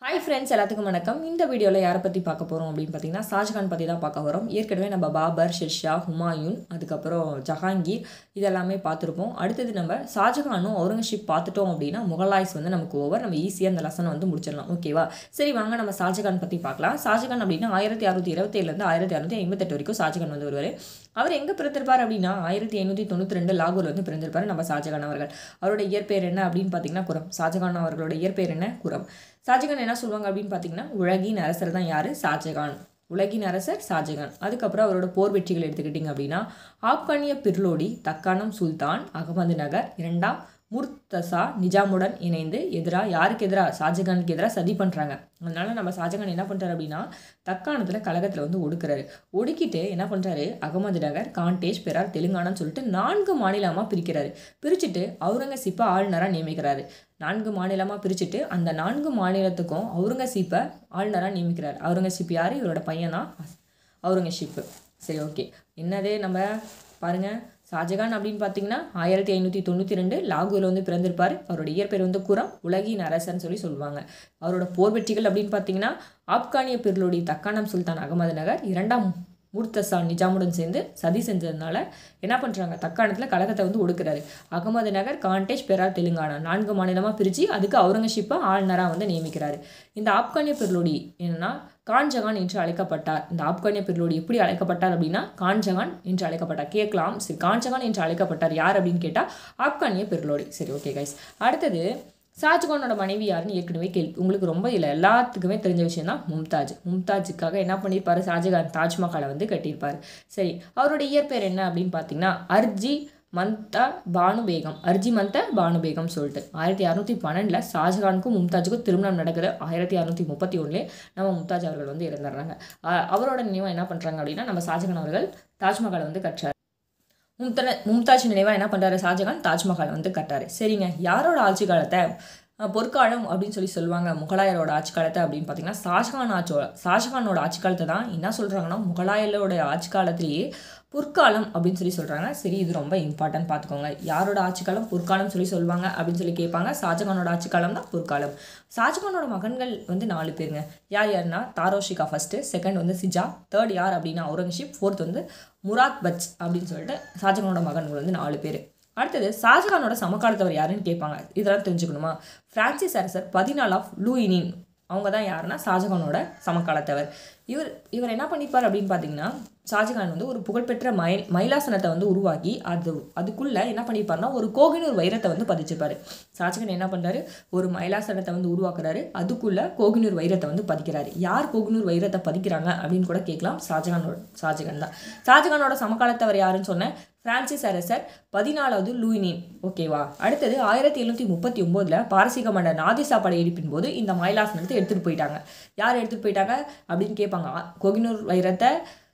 hi friends எல்லாத்துக்கும் வணக்கம் இந்த வீடியோவில் யாரை பற்றி பார்க்க போகிறோம் அப்படின்னு பார்த்தீங்கன்னா ஷாஜகான் பற்றி தான் பார்க்க போகிறோம் ஏற்கனவே நம்ம பாபர் ஷெர்ஷா ஹுமாயூன் அதுக்கப்புறம் ஜஹாங்கீர் இதெல்லாமே பார்த்துருப்போம் அடுத்தது நம்ம ஷாஜகானும் அவுரங்கசீப் பார்த்துட்டோம் அப்படின்னா முகலாய்ஸ் வந்து நமக்கு ஓவர் நம்ம ஈஸியாக அந்த லெசனை வந்து முடிச்சிடலாம் ஓகேவா சரி வாங்க நம்ம ஷாஜகான் பற்றி பார்க்கலாம் ஷாஜகான் அப்படின்னா ஆயிரத்தி அறுநூத்தி இருபத்தேழுலேருந்து ஆயிரத்தி அறுநூத்தி ஐம்பத்தெட்டு வரைக்கும் ஷாஜகான் வந்து வருவார் அவர் எங்கே பிறந்திருப்பார் அப்படின்னா ஆயிரத்தி ஐநூற்றி தொண்ணூற்றி ரெண்டு லாகூர் வந்து பிறந்திருப்பார் நம்ம ஷாஜகான் அவர்கள் அவருடைய இயற்பெயர் என்ன அப்படின்னு பார்த்தீங்கன்னா குரம் ஷாஜகான் அவர்களோட இயற்பெயர் என்ன குரம் ஷாஜகான் என்ன சொல்லுவாங்க அப்படின்னு பார்த்தீங்கன்னா உலகின் அரசர் தான் யார் ஷாஜகான் உலகின் அரசர் ஷாஜகான் அதுக்கப்புறம் அவரோட போர் வெற்றிகள் எடுத்துக்கிட்டிங்க அப்படின்னா ஆப்கானிய பிர்லோடி தக்கானம் சுல்தான் அகமது நகர் இரண்டாம் முர்தசா நிஜாமுடன் இணைந்து எதிராக யாருக்கு எதிராக ஷாஜகானுக்கு எதிராக சதி பண்ணுறாங்க அதனால நம்ம ஷாஜகான் என்ன பண்ணுறாரு அப்படின்னா தக்காணத்தில் கழகத்தில் வந்து ஒடுக்குறாரு ஒடுக்கிட்டு என்ன பண்ணுறாரு அகமது நகர் காண்டேஷ் பெரார் தெலுங்கானான்னு சொல்லிட்டு நான்கு மாநிலமாக பிரிக்கிறாரு பிரிச்சுட்டு அவுரங்கசீப்பை ஆளுநராக நியமிக்கிறாரு நான்கு மாநிலமாக பிரிச்சுட்டு அந்த நான்கு மாநிலத்துக்கும் அவுரங்கசீப்பை ஆளுநராக நியமிக்கிறார் அவுரங்கசீப் யார் இவரோட பையனா அவுரங்கசீப்பு சரி ஓகே என்னது நம்ம பாருங்கள் ஷாஜகான் அப்படின்னு பார்த்தீங்கன்னா ஆயிரத்தி ஐநூற்றி தொண்ணூற்றி ரெண்டு லாகூரில் வந்து பிறந்திருப்பார் அவரோட இயற்பெயர் வந்து குரம் உலகின் அரசன் சொல்லி சொல்லுவாங்க அவரோட போர் வெற்றிகள் அப்படின்னு பார்த்தீங்கன்னா ஆப்கானிய பிர்லோடி தக்கானம் சுல்தான் அகமது நகர் இரண்டாம் முர்தசா நிஜாமுடன் சேர்ந்து சதி செஞ்சதுனால என்ன பண்ணுறாங்க தக்காணத்தில் கழகத்தை வந்து ஒடுக்குறாரு அகமது நகர் காண்டேஷ் பெரார் தெலுங்கானா நான்கு மாநிலமாக பிரித்து அதுக்கு அவுரங்கசீப்பை ஆளுநராக வந்து நியமிக்கிறாரு இந்த ஆப்கானிய பிர்லோடி என்னன்னா கான்ஜகான் என்று அழைக்கப்பட்டார் இந்த ஆப்கானிய பிர்லோடி எப்படி அழைக்கப்பட்டார் அப்படின்னா கான்ஜகான் என்று அழைக்கப்பட்டார் கேட்கலாம் சரி கான்ஜகான் என்று அழைக்கப்பட்டார் யார் அப்படின்னு கேட்டால் ஆப்கானிய பிர்லோடி சரி ஓகே கைஸ் அடுத்தது ஷாஜகானோட மனைவி யாருன்னு ஏற்கனவே கேள்வி உங்களுக்கு ரொம்ப இல்லை எல்லாத்துக்குமே தெரிஞ்ச விஷயம் தான் மும்தாஜ் மும்தாஜுக்காக என்ன பண்ணியிருப்பாரு ஷாஜகான் தாஜ்மஹாலை வந்து கட்டியிருப்பார் சரி அவரோட இயற்பெயர் என்ன அப்படின்னு பார்த்தீங்கன்னா அர்ஜி மந்தா பானு பேகம் அர்ஜி மந்த பானு பேகம் சொல்லிட்டு ஆயிரத்தி அறநூற்றி பன்னெண்டில் ஷாஜகானுக்கும் மும்தாஜுக்கும் திருமணம் நடக்குது ஆயிரத்தி அறநூற்றி முப்பத்தி ஒன்றுலேயே நம்ம மும்தாஜ் அவர்கள் வந்து இறந்துடுறாங்க அவரோட நினைவாக என்ன பண்ணுறாங்க அப்படின்னா நம்ம ஷாஜகான் அவர்கள் தாஜ்மஹாலை வந்து கட்டுறாரு மும்தன மும்தாஜ் நினைவாக என்ன பண்ணுறாரு ஷாஜகான் தாஜ்மஹால் வந்து கட்டாரு சரிங்க யாரோட ஆட்சி காலத்தை பொற்காலம் அப்படின்னு சொல்லி சொல்லுவாங்க முகலாயரோட ஆட்சி காலத்தை அப்படின்னு பார்த்தீங்கன்னா ஷாஜகான் ஆட்சியோட ஷாஜகானோட ஆட்சி காலத்தை தான் என்ன சொல்கிறாங்கன்னா முகலாயரோட ஆட்சி காலத்திலேயே பொற்காலம் அப்படின்னு சொல்லி சொல்கிறாங்க சரி இது ரொம்ப இம்பார்ட்டன்ட் பார்த்துக்கோங்க யாரோட ஆட்சி காலம் பொற்காலம் சொல்லி சொல்லுவாங்க அப்படின்னு சொல்லி கேட்பாங்க ஷாஜகானோட ஆட்சி காலம் தான் பொற்காலம் ஷாஜகானோட மகன்கள் வந்து நாலு பேருங்க யார் யாருன்னா தாரோஷிகா ஃபஸ்ட்டு செகண்ட் வந்து சிஜா தேர்ட் யார் அப்படின்னா அவுரங்கசீப் ஃபோர்த் வந்து முராத் பச் அப்படின்னு சொல்லிட்டு ஷாஜகானோட மகன்கள் வந்து நாலு பேர் அடுத்தது ஷாஜகானோட சமகாலத்தவர் யாருன்னு கேட்பாங்க இதெல்லாம் தெரிஞ்சுக்கணுமா பிரான்சிஸ் அரசர் பதினாலு ஆஃப் லூயினின் அவங்க தான் யாருன்னா ஷாஜகானோட சமகாலத்தவர் இவர் இவர் என்ன பண்ணிப்பார் அப்படின்னு பார்த்தீங்கன்னா ஷாஜகான் வந்து ஒரு புகழ்பெற்ற மயில் மயிலாசனத்தை வந்து உருவாக்கி அது அதுக்குள்ளே என்ன பண்ணியிருப்பாருனா ஒரு கோகினூர் வைரத்தை வந்து பதிச்சிருப்பார் ஷாஜகான் என்ன பண்ணுறாரு ஒரு மயிலாசனத்தை வந்து உருவாக்குறாரு அதுக்குள்ளே கோகினூர் வைரத்தை வந்து பதிக்கிறாரு யார் கோகினூர் வைரத்தை பதிக்கிறாங்க அப்படின்னு கூட கேட்கலாம் ஷாஜகானோட ஷாஜகான் தான் ஷாஜகானோட சமகாலத்தவர் யாருன்னு சொன்னேன் பிரான்சிஸ் அரசர் பதினாலாவது லூயினின் ஓகேவா அடுத்தது ஆயிரத்தி எழுநூற்றி முப்பத்தி ஒம்போதில் பாரசீக மன்னர் நாதிசா படையெடுப்பின் போது இந்த மயிலாசனத்தை எடுத்துகிட்டு போயிட்டாங்க யார் எடுத்துகிட்டு போயிட்டாங்க அப்படின்னு கேட்பாங்க கோகினூர் வைரத்தை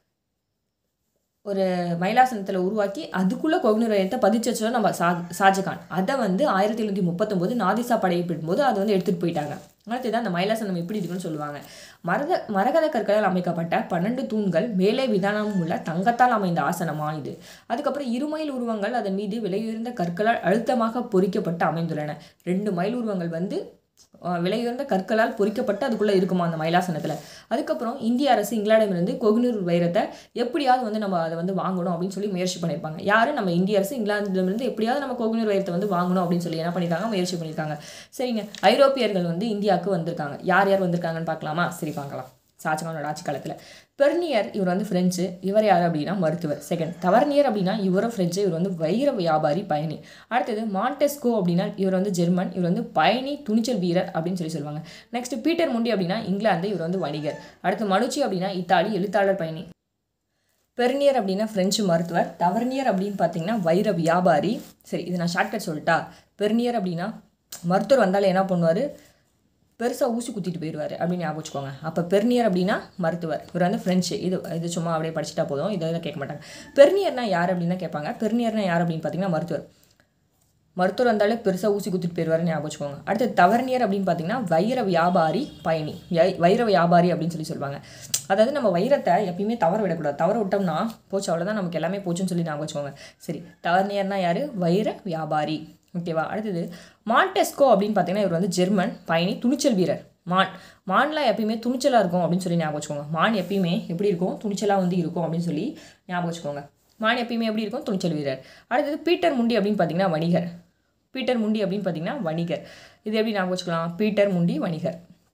ஒரு மயிலாசனத்தில் உருவாக்கி அதுக்குள்ளே கோகினூர் வைரத்தை பதிச்சு வச்சோம் நம்ம ஷா ஷாஜகான் அதை வந்து ஆயிரத்தி எழுநூற்றி முப்பத்தொம்போது நாதிசா படையெடுப்பின் போது அதை வந்து எடுத்துகிட்டு போயிட்டாங்க அடுத்தது அந்த மயிலாசனம் எப்படி இருக்குன்னு சொல்லுவாங்க மரத மரகத கற்களால் அமைக்கப்பட்ட பன்னெண்டு தூண்கள் மேலே விதானமும் உள்ள தங்கத்தால் அமைந்த ஆசனமா இது அதுக்கப்புறம் இரு மைல் உருவங்கள் அதன் மீது விலையுயர்ந்த கற்களால் அழுத்தமாக பொறிக்கப்பட்டு அமைந்துள்ளன ரெண்டு மயில் உருவங்கள் வந்து விலையுயர்ந்த கற்களால் பொறிக்கப்பட்டு அதுக்குள்ளே இருக்குமா அந்த மயிலாசனத்தில் அதுக்கப்புறம் இந்திய அரசு இங்கிலாந்திலிருந்து கொகுனூர் வைரத்தை எப்படியாவது வந்து நம்ம அதை வந்து வாங்கணும் அப்படின்னு சொல்லி முயற்சி பண்ணியிருப்பாங்க யார் நம்ம இந்திய அரசு இங்கிலாந்திலிருந்து எப்படியாவது நம்ம கொகுனூர் வைரத்தை வந்து வாங்கணும் அப்படின்னு சொல்லி என்ன பண்ணியிருக்காங்க முயற்சி பண்ணியிருக்காங்க சரிங்க ஐரோப்பியர்கள் வந்து இந்தியாவுக்கு வந்திருக்காங்க யார் யார் வந்திருக்காங்கன்னு பார்க்கலாமா சரி பார்க்கலாம் ஷாஜகானோட ஆட்சி காலத்தில் பெர்னியர் இவர் வந்து ஃப்ரெஞ்சு இவர் யார் அப்படின்னா மருத்துவர் செகண்ட் தவர்னியர் அப்படின்னா இவரும் ஃப்ரெஞ்சு இவர் வந்து வைர வியாபாரி பயணி அடுத்தது மாண்டெஸ்கோ அப்படின்னா இவர் வந்து ஜெர்மன் இவர் வந்து பயணி துணிச்சல் வீரர் அப்படின்னு சொல்லி சொல்லுவாங்க நெக்ஸ்ட் பீட்டர் முண்டி அப்படின்னா இங்கிலாந்து இவர் வந்து வணிகர் அடுத்து மனுச்சி அப்படின்னா இத்தாலி எழுத்தாளர் பயணி பெர்னியர் அப்படின்னா ஃப்ரெஞ்சு மருத்துவர் தவர்னியர் அப்படின்னு பார்த்தீங்கன்னா வைர வியாபாரி சரி இது நான் ஷார்ட்கட் சொல்லிட்டா பெர்னியர் அப்படின்னா மருத்துவர் வந்தாலே என்ன பண்ணுவார் பெருசாக ஊசி குத்திட்டு போயிடுவார் அப்படின்னு ஞாபகம் வச்சுக்கோங்க அப்போ பெர்னியர் அப்படின்னா மருத்துவர் இவர் வந்து ஃப்ரெஞ்சு இது இது சும்மா அப்படியே படிச்சுட்டா போதும் இதை கேட்க மாட்டாங்க பெர்னியர்னா யார் அப்படின்னு தான் கேட்பாங்க பெர்னியர்னா யார் அப்படின்னு பார்த்தீங்கன்னா மருத்துவர் மருத்துவர் வந்தாலே பெருசாக ஊசி குத்திட்டு போயிடுவாருன்னு ஞாபகம் வச்சுக்கோங்க அடுத்து தவர்னியர் அப்படின்னு பார்த்தீங்கன்னா வைர வியாபாரி பயணி வைர வியாபாரி அப்படின்னு சொல்லி சொல்லுவாங்க அதாவது நம்ம வைரத்தை எப்பயுமே தவற விடக்கூடாது தவற விட்டோம்னா போச்சு அவ்வளோதான் நமக்கு எல்லாமே போச்சுன்னு சொல்லி ஞாபகம் வச்சுக்கோங்க சரி தவர்னியர்னா யார் வைர வியாபாரி ஓகேவா அடுத்தது மாண்டெஸ்கோ அப்படின்னு பார்த்தீங்கன்னா இவர் வந்து ஜெர்மன் பயணி துணிச்சல் வீரர் மான் மான்லாம் எப்பயுமே துணிச்சலாக இருக்கும் அப்படின்னு சொல்லி ஞாபகம் வச்சுக்கோங்க மான் எப்பயுமே எப்படி இருக்கும் துணிச்சலாக வந்து இருக்கும் அப்படின்னு சொல்லி ஞாபகம் வச்சுக்கோங்க மான் எப்பயுமே எப்படி இருக்கும் துணிச்சல் வீரர் அடுத்தது பீட்டர் முண்டி அப்படின்னு பார்த்தீங்கன்னா வணிகர் பீட்டர் முண்டி அப்படின்னு பார்த்தீங்கன்னா வணிகர் இது எப்படி ஞாபகம் வச்சுக்கலாம் பீட்டர் முண்டி வணிகர்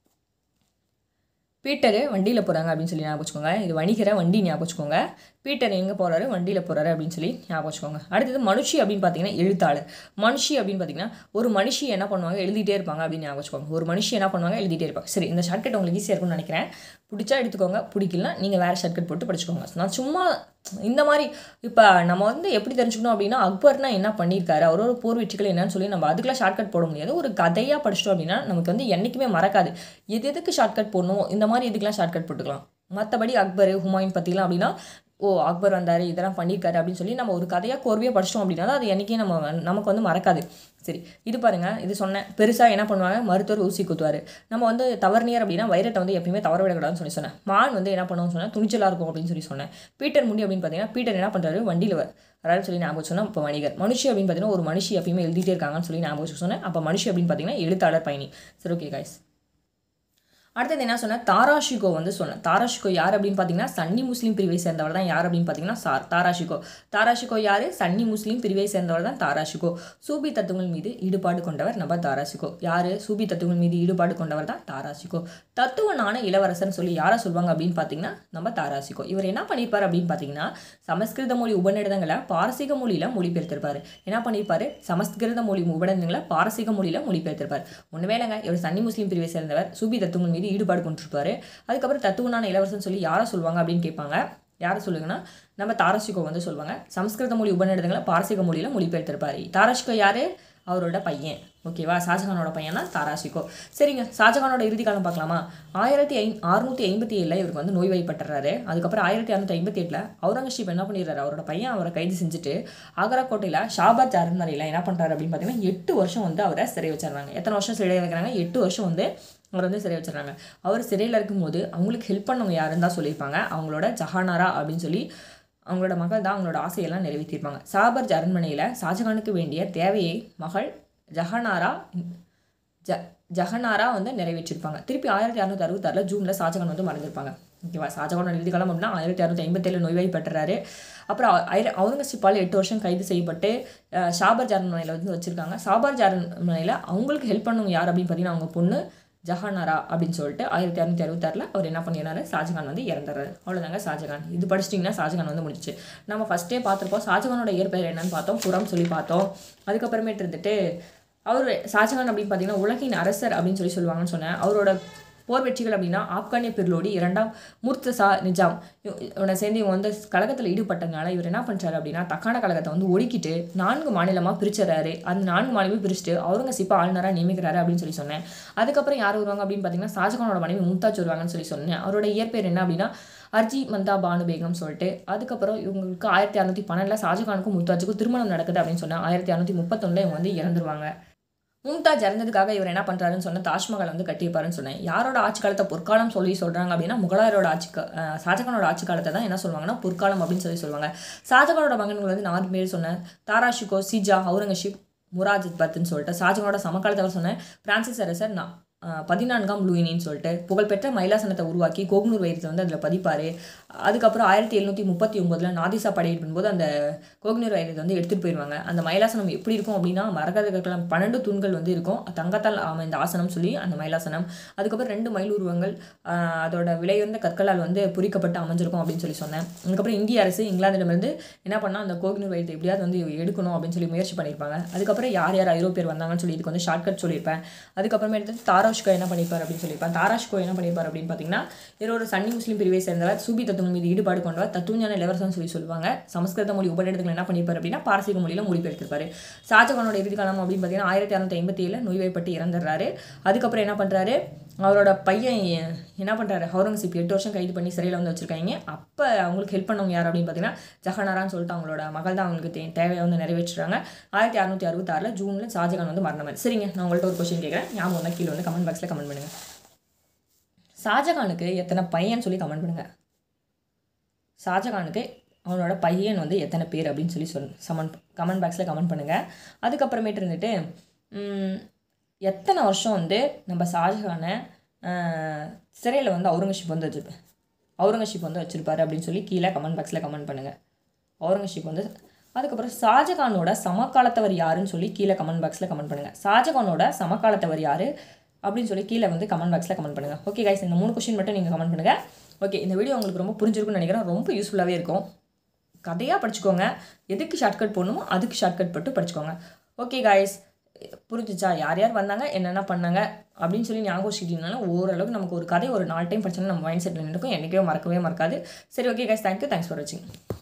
பீட்டரு வண்டியில் போகிறாங்க அப்படின்னு சொல்லி ஞாபகம் வச்சுக்கோங்க இது வணிகரை வண்டி ஞாபகம் வச்சுக்கோங்க பீட்டர் எங்கே போகிறாரு வண்டியில் போகிறாரு அப்படின்னு சொல்லி ஞாபகம் வச்சுக்கோங்க அடுத்தது மனுஷி அப்படின்னு பார்த்தீங்கன்னா எழுத்தாளர் மனுஷி அப்படின்னு பார்த்தீங்கன்னா ஒரு மனுஷி என்ன பண்ணுவாங்க எழுதிட்டே இருப்பாங்க அப்படின்னு ஞாபகம் வச்சுக்கோங்க ஒரு மனுஷி என்ன பண்ணுவாங்க எழுதிட்டே இருப்பாங்க சரி இந்த ஷார்ட்கட் உங்களுக்கு ஈஸியாக இருக்கும்னு நினைக்கிறேன் பிடிச்சா எடுத்துக்கோங்க பிடிக்கலனா நீங்கள் வேறு ஷார்ட்கட் போட்டு படிச்சுக்கோங்க நான் சும்மா இந்த மாதிரி இப்போ நம்ம வந்து எப்படி தெரிஞ்சுக்கணும் அப்படின்னா அக்பர்னா என்ன பண்ணியிருக்காரு அவரோட போர் வெற்றிகள் என்னன்னு சொல்லி நம்ம அதுக்கெல்லாம் ஷார்ட்கட் போட முடியாது ஒரு கதையாக படிச்சிட்டோம் அப்படின்னா நமக்கு வந்து என்றைக்குமே மறக்காது எது எதுக்கு ஷார்ட்கட் போடணும் இந்த மாதிரி இதுக்கெல்லாம் ஷார்ட்கட் போட்டுக்கலாம் மற்றபடி அக்பர் ஹுமாயூன் பற்றிலாம் அப்படின்னா ஓ அக்பர் வந்தார் இதெல்லாம் பண்ணியிருக்காரு அப்படின்னு சொல்லி நம்ம ஒரு கதையாக கோர்வையாக படிச்சிட்டோம் அப்படின்னா தான் அது என்றைக்கே நம்ம நமக்கு வந்து மறக்காது சரி இது பாருங்கள் இது சொன்னேன் பெருசாக என்ன பண்ணுவாங்க மருத்துவர் ஊசி குத்துவார் நம்ம வந்து தவறுனியர் அப்படின்னா வைரத்தை வந்து எப்பயுமே தவற விடக்கூடாதுன்னு சொல்லி சொன்னேன் மான் வந்து என்ன பண்ணுவோம்னு சொன்னால் துணிச்சலாக இருக்கும் அப்படின்னு சொல்லி சொன்னேன் பீட்டர் முண்டி அப்படின்னு பார்த்தீங்கன்னா பீட்டர் என்ன பண்ணுறாரு வண்டியில் வரான்னு சொல்லி ஞாபகம் சொன்னால் இப்போ வணிகர் மனுஷி அப்படின்னு பார்த்தீங்கன்னா ஒரு மனுஷி எப்பயுமே எழுதிட்டே இருக்காங்கன்னு சொல்லி ஞாபகம் வச்சு சொன்னேன் அப்போ மனுஷி அப்படின்னு பார்த்தீங்கன்னா எழுத்தாளர் பயணி சரி ஓகே காய்ஸ் அடுத்தது என்ன சொன்னேன் தாராஷிகோ வந்து சொன்னேன் தாராஷிகோ யார் அப்படின்னு பார்த்தீங்கன்னா சன்னி முஸ்லீம் பிரிவை சேர்ந்தவர் தான் யார் அப்படின்னு பார்த்தீங்கன்னா சார் தாராஷிகோ தாராஷிகோ யார் சன்னி முஸ்லீம் பிரிவை சேர்ந்தவர் தான் தாராஷிகோ சூபி தத்துவங்கள் மீது ஈடுபாடு கொண்டவர் நம்ம தாராஷிகோ யார் சூபி தத்துவங்கள் மீது ஈடுபாடு கொண்டவர் தான் தாராஷிகோ தத்துவனான இளவரசர்னு சொல்லி யாரை சொல்லுவாங்க அப்படின்னு பார்த்தீங்கன்னா நம்ம தாராஷிகோ இவர் என்ன பண்ணியிருப்பார் அப்படின்னு பார்த்தீங்கன்னா சமஸ்கிருத மொழி உபநிடதங்களை பாரசீக மொழியில் மொழிபெயர்த்திருப்பார் என்ன பண்ணியிருப்பார் சமஸ்கிருத மொழி உபநிடதங்களை பாரசீக மொழியில் மொழிபெயர்த்திருப்பார் ஒன்றுமே இல்லைங்க இவர் சன்னி முஸ்லீம் பிரிவை சேர்ந்தவர் சூபி தத்துவங்கள் மீது ஈடுபாடு கொண்டிருப்பாரு அதுக்கப்புறம் தத்துவனான இளவரசன் சொல்லி யாரை சொல்லுவாங்க அப்படின்னு கேட்பாங்க யாரை சொல்லுங்கன்னா நம்ம தாரசிகோ வந்து சொல்லுவாங்க சமஸ்கிருத மொழி உபநிடதங்களை பாரசீக மொழியில் மொழிபெயர்த்திருப்பாரு தாரசிகோ யார் அவரோட பையன் ஓகேவா ஷாஜகானோட பையன் தான் தாராஷிகோ சரிங்க ஷாஜகானோட இறுதி காலம் பார்க்கலாமா ஆயிரத்தி ஐ அறுநூற்றி ஐம்பத்தி ஏழில் இவருக்கு வந்து நோய்வாய்ப்பட்டுறாரு அதுக்கப்புறம் ஆயிரத்தி அறுநூற்றி ஐம்பத்தி எட்டில் அவுரங்கசீப் என்ன பண்ணிடுறாரு அவரோட பையன் அவரை கைது செஞ்சுட்டு ஆக்ரா கோட்டையில் ஷாபாத் அரண்மனையில் என்ன பண்ணுறாரு அப்படின்னு பார்த்தீங்கன்னா எட்டு வருஷம் வந்து அவரை சிறை வச்சிடுறாங்க எத்தனை வருஷம் சிறை வைக்கிறாங்க எட்டு வருஷம் வந்து அவர் வந்து சிறை வச்சிடறாங்க அவர் சிறையில் இருக்கும்போது அவங்களுக்கு ஹெல்ப் பண்ணவங்க யாருன்னு தான் சொல்லியிருப்பாங்க அவங்களோட ஜஹானாரா அப்படின்னு சொல்லி அவங்களோட மகள் தான் அவங்களோட ஆசையெல்லாம் நிறைவேற்றியிருப்பாங்க சாபர் அரண்மனையில் ஷாஜகானுக்கு வேண்டிய தேவையை மகள் ஜஹனாரா ஜ ஜஹனாரா வந்து நிறைவேற்றிருப்பாங்க திருப்பி ஆயிரத்தி அறுநூத்தி அறுபத்தாறில் ஜூனில் ஷாஜகான் வந்து மறந்துருப்பாங்க ஓகேவா ஷாஜகானோட இறுதி காலம் அப்படின்னா ஆயிரத்தி அறுநூத்தி ஐம்பத்தேழு நோய்வாய்ப்பட்டுறாரு அப்புறம் ஐர அவுரங்கசீப்பால் எட்டு வருஷம் கைது செய்யப்பட்டு அஹ், ஷாபர் அரண்மனையில் வந்து வச்சுருக்காங்க ஷாபர் அரண்மனையில் அவங்களுக்கு ஹெல்ப் பண்ணவங்க யார் அப்படின்னு பார்த்தீங்கன்னா அவங்க பொண்ணு ஜஹானாரா அப்படின்னு சொல்லிட்டு ஆயிரத்தி இரநூத்தி அறுபத்தாறில் அவர் என்ன பண்ணிடுறாரு ஷாஜகான் வந்து இறந்துறாரு அவ்வளோதாங்க ஷாஜகான் இது படிச்சிட்டிங்கன்னா ஷாஜகான் வந்து முடிஞ்சிச்சு நம்ம ஃபஸ்ட்டே பார்த்துருப்போம் ஷாஜகானோட இயற்பெயர் என்னன்னு பார்த்தோம் புறம் சொல்லி பார்த்தோம் அதுக்கப்புறமேட்டு இருந்துட்டு அவர் ஷாஜகான் அப்படின்னு பார்த்தீங்கன்னா உலகின் அரசர் அப்படின்னு சொல்லி சொல்லுவாங்கன்னு சொன்னேன் அவரோட போர் வெற்றிகள் அப்படின்னா ஆப்கானிய பிர்லோடி இரண்டாம் முர்த்தசா நிஜாம் இவ- இவனை சேர்ந்து இவங்க வந்து கழகத்தில் ஈடுபட்டதுனால இவர் என்ன பண்ணுறாரு அப்படின்னா தக்கான கழகத்தை வந்து ஒடுக்கிட்டு நான்கு மாநிலமாக பிரிச்சிடறாரு அந்த நான்கு மாநிலமும் பிரிச்சுட்டு அவுரங்கசீப்பை ஆளுநராக நியமிக்கிறாரு அப்படின்னு சொல்லி சொன்னேன் அதுக்கப்புறம் யார் வருவாங்க அப்படின்னு பார்த்தீங்கன்னா ஷாஜகானோட மனைவி மும்தாஜ் வருவாங்கன்னு சொல்லி சொன்னேன் அவரோட இயற்பெயர் என்ன அப்படின்னா அர்ஜி மந்தா பானு பேகம் சொல்லிட்டு அதுக்கப்புறம் இவங்களுக்கு ஆயிரத்தி அறுநூத்தி பன்னெண்டில் ஷாஜகானுக்கும் மும்தாஜுக்கும் திருமணம் நடக்குது அப்படின்னு சொன்னா ஆயிரத்தி அறுநூத்தி முப்பத்தொன்னில் இவங்க வந்து இறந்துருவாங்க மும்தாஜ் இறந்ததுக்காக இவர் என்ன பண்ணுறாருன்னு சொன்னால் தாஜ்மஹால் வந்து கட்டியிருப்பாருன்னு சொன்னேன் யாரோட ஆட்சி காலத்தை பொற்காலம் சொல்லி சொல்கிறாங்க அப்படின்னா முகலாயரோட ஆட்சி கா- அஹ் ஷாஜகானோட ஆட்சி காலத்தை தான் என்ன சொல்லுவாங்கன்னா பொற்காலம் அப்படின்னு சொல்லி சொல்லுவாங்க ஷாஜகானோட மகன்கள் வந்து நாலு பேர் சொன்னேன் தாராஷிகோ சிஜா அவுரங்கசீப் முராஜித் பத்துன்னு சொல்லிட்டு ஷாஜகானோட சமகாலத்தை அவர் சொன்னேன் பிரான்சிஸ் அரசர் நான் அஹ், பதினான்காம் லூயினின்னு சொல்லிட்டு புகழ்பெற்ற மயிலாசனத்தை உருவாக்கி கோகுனூர் வைரத்தை வந்து அதில் பதிப்பார் அதுக்கப்புறம் ஆயிரத்தி எழுநூற்றி முப்பத்தி ஒம்போதில் நாதிசா படையெடுப்பின் போது அந்த கோகுனூர் வைரத்தை வந்து எடுத்துகிட்டு போயிடுவாங்க அந்த மயிலாசனம் எப்படி இருக்கும் அப்படின்னா மரகத கற்கள் பன்னெண்டு தூண்கள் வந்து இருக்கும் தங்கத்தால் அமைந்த ஆசனம் சொல்லி அந்த மயிலாசனம் அதுக்கப்புறம் ரெண்டு மயில் உருவங்கள் ஆஹ், அதோட விலையுயர்ந்த கற்களால் வந்து பொறிக்கப்பட்டு அமைஞ்சிருக்கும் அப்படின்னு சொல்லி சொன்னேன் அதுக்கப்புறம் இந்திய அரசு இங்கிலாந்திடமிருந்து என்ன பண்ணால் அந்த கோகுனூர் வைரத்தை எப்படியாவது வந்து எடுக்கணும் அப்படின்னு சொல்லி முயற்சி பண்ணியிருப்பாங்க அதுக்கப்புறம் யார் யார் ஐரோப்பியர் வந்தாங்கன்னு சொல்லி இதுக்கு வந்து ஷார்ட்கட் சொல்லியிருப்பேன் அதுக்கப்புறமே எடுத்து தாராஷ்கோ என்ன பண்ணியிருப்பார் அப்படின்னு சொல்லியிருப்பேன் தாராஷ்கோ என்ன பண்ணியிருப்பார் அப்படின்னு பார்த்தீங்கன்னா இவர் ஒரு சன்னி முஸ்லீம் பிரிவை சேர்ந்தவர் சூபி தத்துவம் மீது ஈடுபாடு கொண்டவர் தத்துவஞான இளவரசன் சொல்லி சொல்லுவாங்க சமஸ்கிருத மொழி உபநிடத்தில் என்ன பண்ணியிருப்பார் அப்படின்னா பாரசீக மொழியில் மொழிபெயர்த்திருப்பாரு ஷாஜகானோட இறுதி காலம் அப்படின்னு பார்த்தீங்கன்னா ஆயிரத்தி அறுநூத்தி ஐம்பத்தி ஏழில் நோய்வாய்ப்பட்டு இறந்துடுறாரு அதுக்கப்புறம் என்ன பண்ணுறாரு அவரோட பையன் என்ன பண்ணுறாரு அவுரங்கசீப் எட்டு வருஷம் கைது பண்ணி சிறையில் வந்து வச்சிருக்காங்க அப்போ அவங்களுக்கு ஹெல்ப் பண்ணவங்க யார் அப்படின்னு பார்த்தீங்கன்னா ஜஹனாரான்னு சொல்லிட்டு அவங்களோட மகள் தான் அவங்களுக்கு தே- தேவையை வந்து நிறைவேற்றுறாங்க ஆயிரத்தி அறுநூத்தி அறுபத்தாறில் ஜூனில் ஷாஜகான் வந்து மரணம் சரிங்க நான் உங்கள்கிட்ட ஒரு கொஸ்டின் கேட்குறேன் ஞாபகம் வந்தால் கீழே வந்து கமெண்ட் பாக்ஸில் கமெண்ட் பண்ணுங்கள் ஷாஜகானுக்கு எத்தனை பையன் சொல்லி கமெண்ட் பண்ணுங்கள் ஷாஜகானுக்கு அவனோட பையன் வந்து எத்தனை பேர் அப்படின்னு சொல்லி சொல் சமன் கமெண்ட் பாக்ஸில் கமெண்ட் பண்ணுங்கள் அதுக்கப்புறமேட்டு இருந்துட்டு ம், எத்தனை வருஷம் வந்து நம்ம ஷாஜகானை சிறையில் வந்து அவுரங்கசீப் வந்து வச்சுருப்பேன் அவுரங்கசீப் வந்து வச்சுருப்பாரு அப்படின்னு சொல்லி கீழே கமெண்ட் பாக்ஸில் கமெண்ட் பண்ணுங்கள் அவுரங்கசீப் வந்து அதுக்கப்புறம் ஷாஜகானோட சமகாலத்தவர் யாருன்னு சொல்லி கீழே கமெண்ட் பாக்ஸில் கமெண்ட் பண்ணுங்கள் ஷாஜகானோட சமகாலத்தவர் யார் அப்படின்னு சொல்லி கீழே வந்து கமெண்ட் பாக்ஸில் கமெண்ட் பண்ணுங்கள் ஓகே கைஸ் இந்த மூணு கொஸ்டின் மட்டும் நீங்கள் கமெண்ட் பண்ணுங்கள் ஓகே இந்த வீடியோ உங்களுக்கு ரொம்ப புரிஞ்சிருக்கும்னு நினைக்கிறேன் ரொம்ப யூஸ்ஃபுல்லாகவே இருக்கும் கதையாக படிச்சுக்கோங்க எதுக்கு ஷார்ட்கட் போடணுமோ அதுக்கு ஷார்ட்கட் போட்டு படிச்சுக்கோங்க ஓகே காய்ஸ் புரிஞ்சிச்சா யார் யார் வந்தாங்க என்னென்ன பண்ணாங்க அப்படின்னு சொல்லி ஞாபகம் வச்சுக்கிட்டீங்கனாலும் ஓரளவுக்கு நமக்கு ஒரு கதை ஒரு நாலு டைம் படிச்சாலும் நம்ம மைண்ட் செட்டில் இருக்கும் என்றைக்கே மறக்கவே மறக்காது சரி okay guys thank you thanks for வாட்சிங்